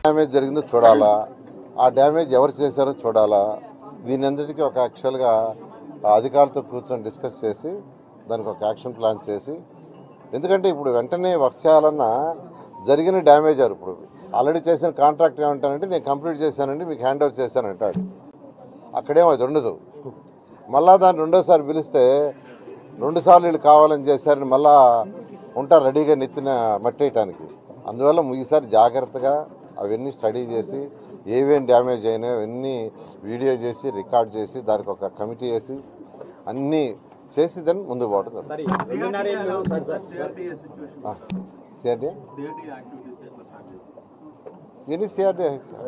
Damage జరిగిందో చూడాలా ఆ డ్యామేజ్ ఎవరు చేశారో చూడాలా దీని అందరికీ ఒక యాక్చువల్గా అధికారులతో కూర్చొని డిస్కస్ చేసి దానికి ఒక యాక్షన్ ప్లాన్ చేసి ఎందుకంటే ఇప్పుడు వెంటనే వర్క్ చేయాలన్నా జరిగిన డ్యామేజ్ అది ఇప్పుడు ఆల్రెడీ చేసిన కాంట్రాక్ట్ ఏమంటానంటే నేను కంప్లీట్ చేశానండి మీకు హ్యాండ్ ఓవర్ చేశాను అంటాడు అక్కడేమో అది ఉండదు మళ్ళా దాన్ని రెండోసారి పిలిస్తే రెండుసార్లు వీళ్ళు కావాలని చేశారని మళ్ళా ఉంటారు రెడీగా నెత్తిన మట్టేయటానికి అందువల్ల ఈసారి జాగ్రత్తగా అవన్నీ స్టడీ చేసి ఏమేం డ్యామేజ్ అయినాయో అవన్నీ వీడియో చేసి రికార్డ్ చేసి దానికి ఒక కమిటీ వేసి అన్నీ చేసి దాన్ని ముందుకు పోవడం జరుగుతుంది. సార్ ఈ రెండున్నర ఏళ్ళు సార్ సార్ సిఆర్టీఏ సిచ్యువేషన్ ఆ, సిఆర్డీ సిఆర్టీ యాక్టివిటీస్ ఎట్లా స్టార్ట్ చేస్తారు ఎన్ని సిఆర్డీ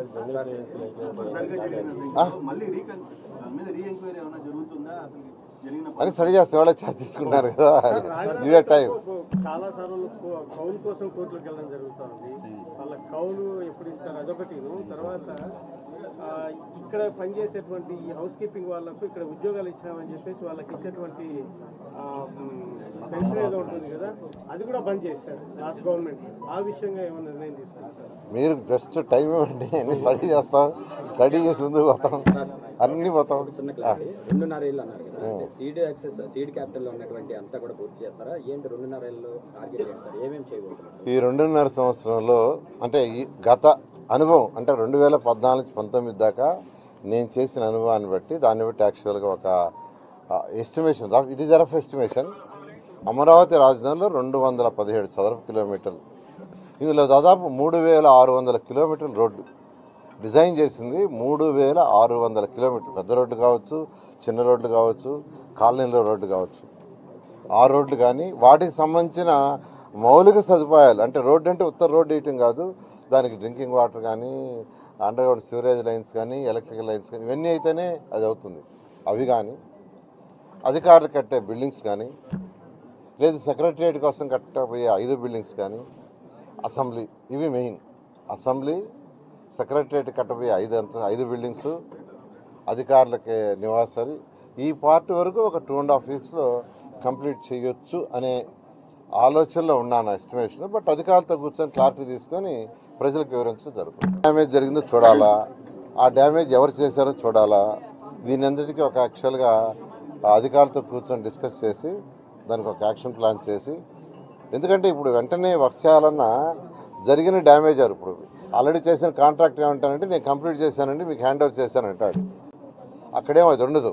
సరిగ్గా జరిగినది ఆ? మళ్ళీ రీకన్ దాని మీద రీ ఎంక్వైరీ ఏమైనా జరుగుతుందా అసలు జరిగిన అని స్టడీ చేస్తే వాళ్ళే ఛార్జ్ తీసుకుంటున్నారు కదా ఇవే టైం చాలా సార్లు కౌ- కౌలు కోసం కోర్టులకు వెళ్ళడం జరుగుతుంది వాళ్ళ కౌలు ఎప్పుడు ఇస్తారు అదొకటి తర్వాత ఆ, ఇక్కడ పనిచేసేటువంటి ఈ హౌస్ కీపింగ్ వాళ్ళకు ఇక్కడ ఉద్యోగాలు ఇచ్చినామని చెప్పేసి వాళ్ళకి ఇచ్చేటువంటి ఆ, మ్, పెన్షన్ ఏదో ఉంటుంది కదా అది కూడా బంద్ చేశాడు లాస్ట్ గవర్నమెంట్ ఆ విషయంగా ఏమైనా నిర్ణయం తీసుకుంటారు మీరు జస్ట్ టైం ఇవ్వండి అన్ని స్టడీ చేస్తాం స్టడీ చేసి ముందుకు పోతాం అన్ని పోతాం చిన్న క్లారిటీ రెండున్నర ఏళ్ళు అన్నారు కదా అంటే సీడ్ యాక్సెస్ సీడ్ క్యాపిటల్ లో ఉన్నటువంటి అంతా కూడా పూర్తి చేస్తారా ఏంటి రెండున్నర ఏళ్ళు టార్గెట్ ఏంటి సార్ ఏమేమి చేయబోతున్నారు ఈ రెండున్నర సంవత్సరంలో అంటే ఈ గత అనుభవం అంటే రెండు వేల పద్నాలుగు నుంచి పంతొమ్మిది దాకా నేను చేసిన అనుభవాన్ని బట్టి దాన్ని బట్టి యాక్చువల్గా ఒక estimation rough it is rough estimation Amaravati రాజధానిలో రెండు వందల పదిహేడు చదరపు కిలోమీటర్లు ఇందులో దాదాపు మూడు వేల ఆరు వందల కిలోమీటర్ల రోడ్డు డిజైన్ చేసింది మూడు వేల ఆరు వందల కిలోమీటర్లు పెద్ద రోడ్డు కావచ్చు చిన్న రోడ్లు కావచ్చు కాలనీలో రోడ్డు కావచ్చు ఆ రోడ్లు కానీ వాటికి సంబంధించిన మౌలిక సదుపాయాలు అంటే రోడ్డు అంటే ఉత్తర రోడ్డు వేయటం కాదు దానికి డ్రింకింగ్ వాటర్ కానీ అండర్ గ్రౌండ్ సివరేజ్ లైన్స్ కానీ ఎలక్ట్రికల్ లైన్స్ కానీ ఇవన్నీ అయితేనే అది అవుతుంది అవి కానీ అధికారులు కట్టే బిల్డింగ్స్ కానీ లేదు సెక్రటరియట్ కోసం కట్టబోయే ఐదు బిల్డింగ్స్ కానీ అసెంబ్లీ ఇవి మెయిన్ అసెంబ్లీ సెక్రటరియట్ కట్టబోయే ఐదు అంత ఐదు బిల్డింగ్స్ అధికారులకి నివాసాలు ఈ పార్ట్ వరకు ఒక టూ అండ్ హాఫ్ ఇయర్స్లో కంప్లీట్ చేయొచ్చు అనే ఆలోచనలో ఉన్నాను ఎస్టిమేషన్ బట్ అధికారులతో కూర్చొని క్లారిటీ తీసుకొని ప్రజలకు వివరించడం జరుగుతుంది డ్యామేజ్ జరిగిందో చూడాలా ఆ డ్యామేజ్ ఎవరు చేశారో చూడాలా దీని అందరికీ ఒక యాక్చువల్గా అధికారులతో కూర్చొని డిస్కస్ చేసి దానికి ఒక యాక్షన్ ప్లాన్ చేసి ఎందుకంటే ఇప్పుడు వెంటనే వర్క్ చేయాలన్నా జరిగిన డ్యామేజ్ అది ఇప్పుడు ఆల్రెడీ చేసిన కాంట్రాక్ట్ ఏమంటానంటే నేను కంప్లీట్ చేశానండి మీకు హ్యాండ్ ఓవర్ చేశాను అంటాడు అక్కడేమో అది ఉండదు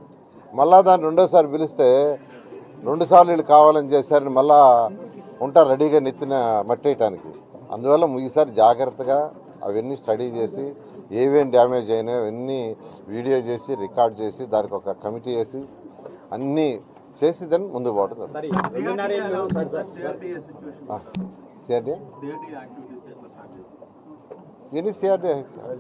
మళ్ళా దాన్ని రెండోసారి పిలిస్తే రెండుసార్లు వీళ్ళు కావాలని చేశారని మళ్ళా ఉంటారు రెడీగా నెత్తిన మట్టేయటానికి అందువల్ల ఈసారి జాగ్రత్తగా అవన్నీ స్టడీ చేసి ఏమేం డ్యామేజ్ అయినాయో అవన్నీ వీడియో చేసి రికార్డ్ చేసి దానికి ఒక కమిటీ వేసి అన్నీ చేసి దాన్ని ముందుకు పోవడం జరుగుతుంది. సార్ ఈ రెండున్నర ఏళ్ళు సార్ సార్ సిఆర్టీఏ సిచ్యువేషన్ ఆ, సిఆర్డీ సిఆర్టీ యాక్టివిటీస్ ఎట్లా స్టార్ట్ చేస్తారు ఎన్ని సిఆర్డీ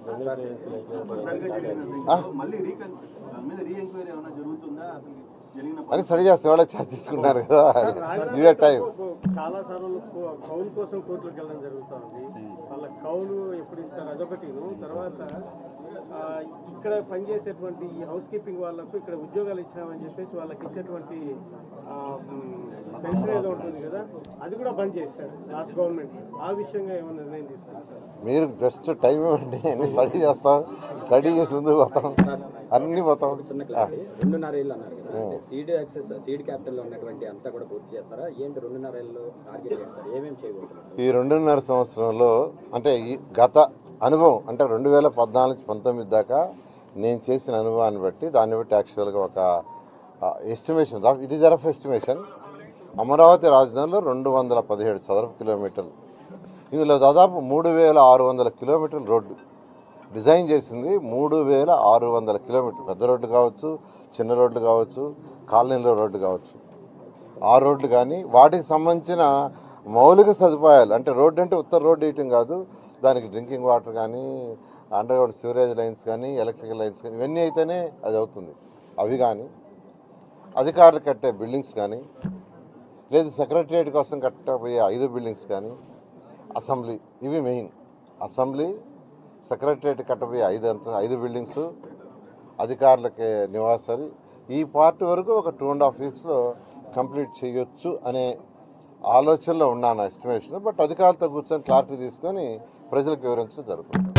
సరిగ్గా జరిగినది ఆ? మళ్ళీ రీకన్ దాని మీద రీ ఎంక్వైరీ ఏమైనా జరుగుతుందా అసలు జరిగిన అని స్టడీ చేస్తే వాళ్ళే ఛార్జ్ తీసుకుంటున్నారు కదా ఇవే టైం చాలా సార్లు కౌ- కౌలు కోసం కోర్టులకు వెళ్ళడం జరుగుతుంది వాళ్ళ కౌలు ఎప్పుడు ఇస్తారు అదొకటి తర్వాత ఆ, ఇక్కడ పనిచేసేటువంటి ఈ హౌస్ కీపింగ్ వాళ్ళకు ఇక్కడ ఉద్యోగాలు ఇచ్చినామని చెప్పేసి వాళ్ళకి ఇచ్చేటువంటి ఆ, మ్, పెన్షన్ ఏదో ఉంటుంది కదా అది కూడా బంద్ చేశాడు లాస్ట్ గవర్నమెంట్ ఆ విషయంగా ఏమైనా నిర్ణయం తీసుకుంటారు మీరు జస్ట్ టైం ఇవ్వండి అన్ని స్టడీ చేస్తాం స్టడీ చేసి ముందుకు పోతాం అన్ని పోతాం చిన్న క్లారిటీ రెండున్నర ఏళ్ళు అన్నారు కదా అంటే సీడ్ యాక్సెస్ సీడ్ క్యాపిటల్ లో ఉన్నటువంటి అంతా కూడా పూర్తి చేస్తారా ఏంటి రెండున్నర ఏళ్ళు టార్గెట్ ఏంటి సార్ ఏమేమి చేయబోతున్నారు ఈ రెండున్నర సంవత్సరంలో అంటే ఈ గత అనుభవం అంటే రెండు వేల పద్నాలుగు నుంచి పంతొమ్మిది దాకా నేను చేసిన అనుభవాన్ని బట్టి దాన్ని బట్టి యాక్చువల్గా ఒక estimation rough it is rough estimation Amaravati రాజధానిలో రెండు వందల పదిహేడు చదరపు కిలోమీటర్లు ఇందులో దాదాపు మూడు వేల ఆరు వందల కిలోమీటర్ల రోడ్డు డిజైన్ చేసింది మూడు వేల ఆరు వందల కిలోమీటర్లు పెద్ద రోడ్డు కావచ్చు చిన్న రోడ్లు కావచ్చు కాలనీలో రోడ్డు కావచ్చు ఆ రోడ్లు కానీ వాటికి సంబంధించిన మౌలిక సదుపాయాలు అంటే రోడ్డు అంటే ఉత్తర రోడ్డు వేయటం కాదు దానికి డ్రింకింగ్ వాటర్ కానీ అండర్ గ్రౌండ్ సివరేజ్ లైన్స్ కానీ ఎలక్ట్రికల్ లైన్స్ కానీ ఇవన్నీ అయితేనే అది అవుతుంది అవి కానీ అధికారులు కట్టే బిల్డింగ్స్ కానీ లేదు సెక్రటరియట్ కోసం కట్టబోయే ఐదు బిల్డింగ్స్ కానీ అసెంబ్లీ ఇవి మెయిన్ అసెంబ్లీ సెక్రటరియట్ కట్టబోయే ఐదు అంత ఐదు బిల్డింగ్స్ అధికారులకి నివాసాలు ఈ పార్ట్ వరకు ఒక టూ అండ్ హాఫ్ ఇయర్స్లో కంప్లీట్ చేయొచ్చు అనే ఆలోచనలో ఉన్నాను ఎస్టిమేషన్ బట్ అధికారులతో కూర్చొని క్లారిటీ తీసుకొని ప్రజలకు వివరించడం జరుగుతుంది